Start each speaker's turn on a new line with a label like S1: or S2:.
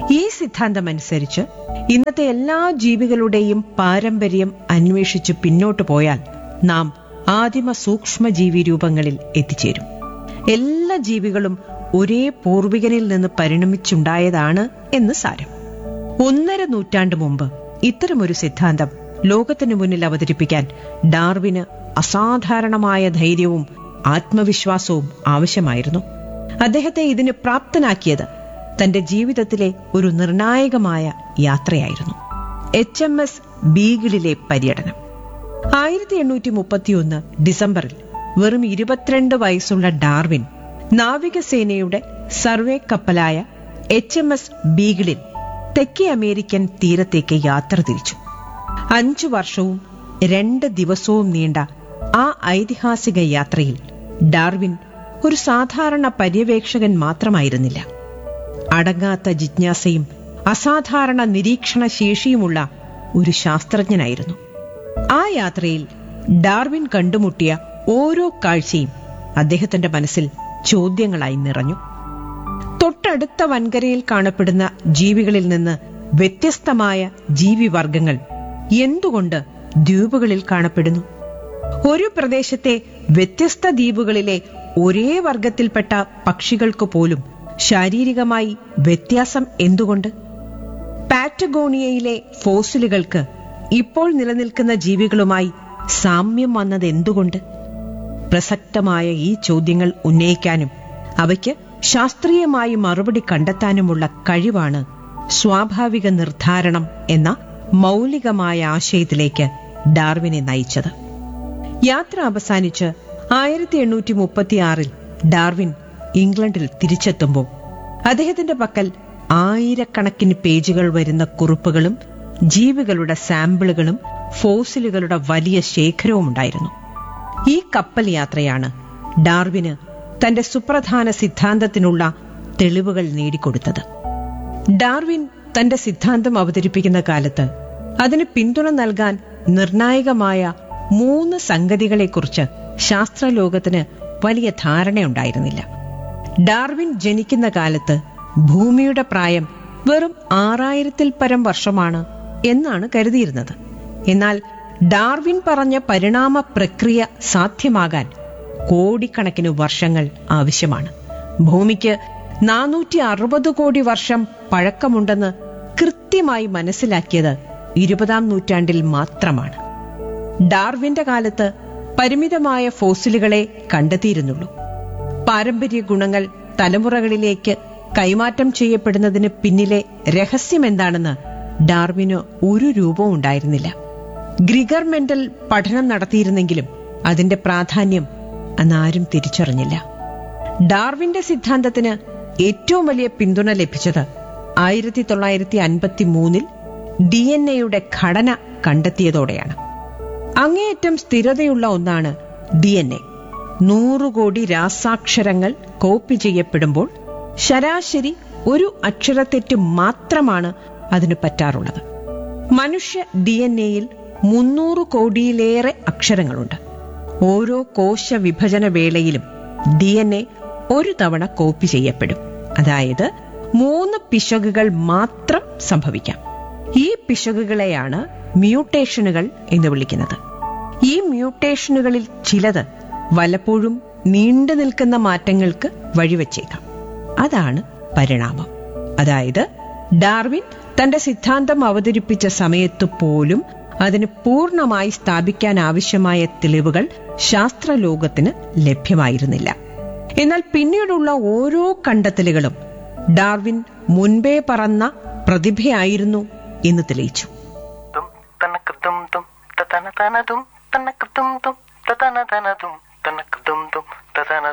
S1: ഈ സിദ്ധാന്തമനുസരിച്ച് ഇന്നത്തെ എല്ലാ ജീവികളുടെയും പാരമ്പര്യം അന്വേഷിച്ച് പിന്നോട്ടു പോയാൽ നാം ആദിമ സൂക്ഷ്മജീവി രൂപങ്ങളിൽ എത്തിച്ചേരും എല്ലാ ജീവികളും ഒരേ പൂർവികനിൽ നിന്ന് പരിണമിച്ചുണ്ടായതാണ് എന്ന് സാരം ഒന്നര നൂറ്റാണ്ട് മുമ്പ് ഇത്തരമൊരു സിദ്ധാന്തം ലോകത്തിനു മുന്നിൽ അവതരിപ്പിക്കാൻ ഡാർവിന് അസാധാരണമായ ധൈര്യവും ആത്മവിശ്വാസവും ആവശ്യമായിരുന്നു അദ്ദേഹത്തെ ഇതിന് പ്രാപ്തനാക്കിയത് തന്റെ ജീവിതത്തിലെ ഒരു നിർണായകമായ യാത്രയായിരുന്നു എച്ച് എം എസ് ബീഗിളിലെ പര്യടനം ആയിരത്തി എണ്ണൂറ്റി മുപ്പത്തിയൊന്ന് ഡിസംബറിൽ വെറും ഇരുപത്തിരണ്ട് വയസ്സുള്ള ഡാർവിൻ നാവികസേനയുടെ സർവേ കപ്പലായ എച്ച് എം എസ് ബീഗിളിൽ തെക്കേ അമേരിക്കൻ തീരത്തേക്ക് യാത്ര തിരിച്ചു അഞ്ചു വർഷവും രണ്ട് ദിവസവും നീണ്ട ആ ഐതിഹാസിക യാത്രയിൽ ഡാർവിൻ ഒരു സാധാരണ പര്യവേക്ഷകൻ മാത്രമായിരുന്നില്ല അടങ്ങാത്ത ജിജ്ഞാസയും അസാധാരണ നിരീക്ഷണ ശേഷിയുമുള്ള ഒരു ശാസ്ത്രജ്ഞനായിരുന്നു ആ യാത്രയിൽ ഡാർവിൻ കണ്ടുമുട്ടിയ ഓരോ കാഴ്ചയും അദ്ദേഹത്തിന്റെ മനസ്സിൽ ചോദ്യങ്ങളായി നിറഞ്ഞു തൊട്ടടുത്ത വൻകരയിൽ കാണപ്പെടുന്ന ജീവികളിൽ നിന്ന് വ്യത്യസ്തമായ ജീവിവർഗങ്ങൾ എന്തുകൊണ്ട് ദ്വീപുകളിൽ കാണപ്പെടുന്നു ഒരു പ്രദേശത്തെ വ്യത്യസ്ത ദ്വീപുകളിലെ ഒരേ വർഗത്തിൽപ്പെട്ട പക്ഷികൾക്ക് പോലും ശാരീരികമായി വ്യത്യാസം എന്തുകൊണ്ട് പാറ്റഗോണിയയിലെ ഫോസിലുകൾക്ക് ഇപ്പോൾ നിലനിൽക്കുന്ന ജീവികളുമായി സാമ്യം വന്നത് എന്തുകൊണ്ട് പ്രസക്തമായ ഈ ചോദ്യങ്ങൾ ഉന്നയിക്കാനും അവയ്ക്ക് ശാസ്ത്രീയമായി മറുപടി കണ്ടെത്താനുമുള്ള കഴിവാണ് സ്വാഭാവിക നിർദ്ധാരണം എന്ന മൗലികമായ ആശയത്തിലേക്ക് ഡാർവിനെ നയിച്ചത് യാത്ര അവസാനിച്ച് ആയിരത്തി എണ്ണൂറ്റി മുപ്പത്തിയാറിൽ ഡാർവിൻ ഇംഗ്ലണ്ടിൽ തിരിച്ചെത്തുമ്പോൾ അദ്ദേഹത്തിന്റെ പക്കൽ ആയിരക്കണക്കിന് പേജുകൾ വരുന്ന കുറിപ്പുകളും ജീവികളുടെ സാമ്പിളുകളും ഫോസിലുകളുടെ വലിയ ശേഖരവും ഉണ്ടായിരുന്നു ഈ കപ്പൽ യാത്രയാണ് ഡാർവിന് തന്റെ സുപ്രധാന സിദ്ധാന്തത്തിനുള്ള തെളിവുകൾ നേടിക്കൊടുത്തത് ഡാർവിൻ തന്റെ സിദ്ധാന്തം അവതരിപ്പിക്കുന്ന കാലത്ത് അതിന് പിന്തുണ നൽകാൻ നിർണായകമായ മൂന്ന് സംഗതികളെക്കുറിച്ച് ശാസ്ത്രലോകത്തിന് വലിയ ധാരണയുണ്ടായിരുന്നില്ല ഡാർവിൻ ജനിക്കുന്ന കാലത്ത് ഭൂമിയുടെ പ്രായം വെറും ആറായിരത്തിൽ പരം വർഷമാണ് എന്നാണ് കരുതിയിരുന്നത് എന്നാൽ ഡാർവിൻ പറഞ്ഞ പരിണാമ പ്രക്രിയ സാധ്യമാകാൻ കോടിക്കണക്കിന് വർഷങ്ങൾ ആവശ്യമാണ് ഭൂമിക്ക് നാനൂറ്റി അറുപത് കോടി വർഷം പഴക്കമുണ്ടെന്ന് കൃത്യമായി മനസ്സിലാക്കിയത് ഇരുപതാം നൂറ്റാണ്ടിൽ മാത്രമാണ് ഡാർവിന്റെ കാലത്ത് പരിമിതമായ ഫോസിലുകളെ കണ്ടെത്തിയിരുന്നുള്ളൂ പാരമ്പര്യ ഗുണങ്ങൾ തലമുറകളിലേക്ക് കൈമാറ്റം ചെയ്യപ്പെടുന്നതിന് പിന്നിലെ രഹസ്യമെന്താണെന്ന് ഡാർവിന് ഒരു രൂപവും ഉണ്ടായിരുന്നില്ല ഗ്രിഗർ മെന്റൽ പഠനം നടത്തിയിരുന്നെങ്കിലും അതിന്റെ പ്രാധാന്യം അന്നാരും തിരിച്ചറിഞ്ഞില്ല ഡാർവിന്റെ സിദ്ധാന്തത്തിന് ഏറ്റവും വലിയ പിന്തുണ ലഭിച്ചത് ആയിരത്തി തൊള്ളായിരത്തി അൻപത്തി മൂന്നിൽ ഡി എൻ എയുടെ ഘടന കണ്ടെത്തിയതോടെയാണ് അങ്ങേയറ്റം സ്ഥിരതയുള്ള ഒന്നാണ് ഡി എൻ എ നൂറു കോടി രാസാക്ഷരങ്ങൾ കോപ്പി ചെയ്യപ്പെടുമ്പോൾ ശരാശരി ഒരു അക്ഷരത്തെറ്റ് മാത്രമാണ് അതിന് പറ്റാറുള്ളത് മനുഷ്യ ഡി എൻ എയിൽ മുന്നൂറ് കോടിയിലേറെ അക്ഷരങ്ങളുണ്ട് ഓരോ കോശ വിഭജന വേളയിലും ഡി എൻ എ ഒരു തവണ കോപ്പി ചെയ്യപ്പെടും അതായത് മൂന്ന് പിശകുകൾ മാത്രം സംഭവിക്കാം ഈ പിശകുകളെയാണ് മ്യൂട്ടേഷനുകൾ എന്ന് വിളിക്കുന്നത് ഈ മ്യൂട്ടേഷനുകളിൽ ചിലത് വല്ലപ്പോഴും നീണ്ടു നിൽക്കുന്ന മാറ്റങ്ങൾക്ക് വഴിവെച്ചേക്കാം അതാണ് പരിണാമം അതായത് ഡാർവിൻ തന്റെ സിദ്ധാന്തം അവതരിപ്പിച്ച സമയത്ത് പോലും അതിന് പൂർണ്ണമായി സ്ഥാപിക്കാൻ ആവശ്യമായ തെളിവുകൾ ശാസ്ത്രലോകത്തിന് ലഭ്യമായിരുന്നില്ല എന്നാൽ പിന്നീടുള്ള ഓരോ കണ്ടെത്തലുകളും ഡാർവിൻ മുൻപേ പറന്ന പ്രതിഭയായിരുന്നു എന്ന് തെളിയിച്ചു
S2: tum tanakadum tum tatana tanadum tanakadum tum tatana tanadum